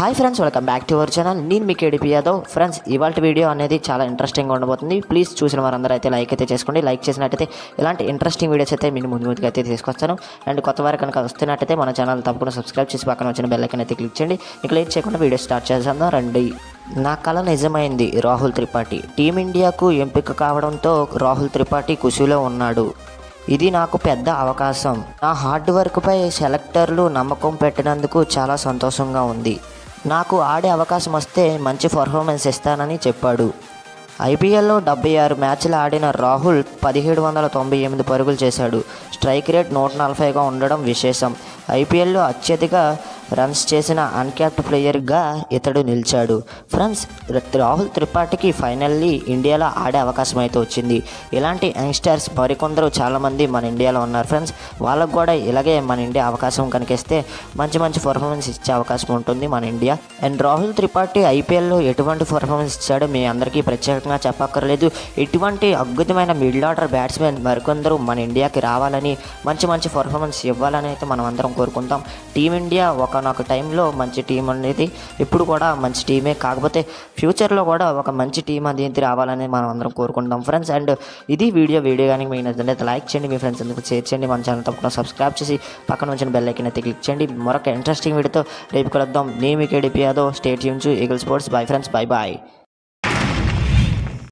hi friends welcome back to our channel నేను మీ KDP Yadav friends ఇవాళ వీడియో అనేది చాలా ఇంట్రెస్టింగ్గా ఉండబోతుంది ప్లీజ్ చూసిన వారందరూ అయితే లైక్ అయితే చేసుకోండి లైక్ చేసినట్టయితే ఇలాంటి ఇంట్రెస్టింగ్ వీడియోస్ అయితే నేను ముందు ముందుగా అయితే తీసుకొస్తాను అండ్ కొత్త వారు కనుక వస్తున్నట్టయితే మన ఛానల్ తప్పకుండా సబ్స్క్రైబ్ చేసి పక్కన వచ్చిన బెల్ ఐకన్ అయితే క్లిక్ చేయండి ఇక లేట్ చేయకుండా వీడియో స్టార్ట్ చేద్దాం రండి నా కళ నిజమైంది రాహుల్ త్రిపాఠి టీమిండియాకు ఎంపిక కావడంతో రాహుల్ త్రిపాఠి ఖుషిలో ఉన్నాడు ఇది నాకు పెద్ద అవకాశం నా హార్డ్ వర్క్పై సెలెక్టర్లు నమ్మకం పెట్టినందుకు చాలా సంతోషంగా ఉంది నాకు ఆడే అవకాశం వస్తే మంచి పర్ఫార్మెన్స్ ఇస్తానని చెప్పాడు ఐపీఎల్లో డెబ్బై ఆరు మ్యాచ్లు ఆడిన రాహుల్ పదిహేడు వందల తొంభై ఎనిమిది పరుగులు చేశాడు స్ట్రైక్ రేట్ నూట నలభైగా ఉండడం విశేషం ఐపీఎల్లో అత్యధిక రన్స్ చేసిన అన్క్యాప్డ్ ప్లేయర్గా ఇతడు నిలిచాడు ఫ్రెండ్స్ రాహుల్ త్రిపాఠికి ఫైనల్లీ ఇండియాలో ఆడే అవకాశం అయితే వచ్చింది ఇలాంటి యంగ్స్టర్స్ మరికొందరు చాలామంది మన ఇండియాలో ఉన్నారు ఫ్రెండ్స్ వాళ్ళకు కూడా ఇలాగే మన ఇండియా అవకాశం కనిపిస్తే మంచి మంచి పర్ఫార్మెన్స్ ఇచ్చే అవకాశం ఉంటుంది మన ఇండియా అండ్ రాహుల్ త్రిపాఠి ఐపీఎల్లో ఎటువంటి పర్ఫార్మెన్స్ ఇచ్చాడో మీ అందరికీ ప్రత్యేకంగా చెప్పక్కర్లేదు ఇటువంటి అద్భుతమైన మిడిల్ ఆర్డర్ బ్యాట్స్మెన్ మరికొందరు మన ఇండియాకి రావాలని మంచి మంచి పర్ఫార్మెన్స్ ఇవ్వాలని అయితే మనం అందరం కోరుకుంటాం టీమిండియా ఒకనొక టైంలో మంచి టీం అనేది ఇప్పుడు కూడా మంచి టీమే కాకపోతే ఫ్యూచర్లో కూడా ఒక మంచి టీం అనేది రావాలని మనం అందరం కోరుకుంటాం ఫ్రెండ్స్ అండ్ ఇది వీడియో వీడియో కానీ మీకు నచ్చినట్లయితే లైక్ చేయండి మీ ఫ్రెండ్స్ ఎందుకు షేర్ చేయండి మన ఛానల్ తప్పకుండా సబ్స్క్రైబ్ చేసి పక్కన వచ్చిన బెల్ ఐకన్ అయితే క్లిక్ చేయండి మరొక ఇంట్రెస్టింగ్ వీడియోతో రేపు కలుద్దాం నేను మీ కేడిపి యాదవ్ స్టేట్ యూన్స్ ఈగల్ sports bye friends bye bye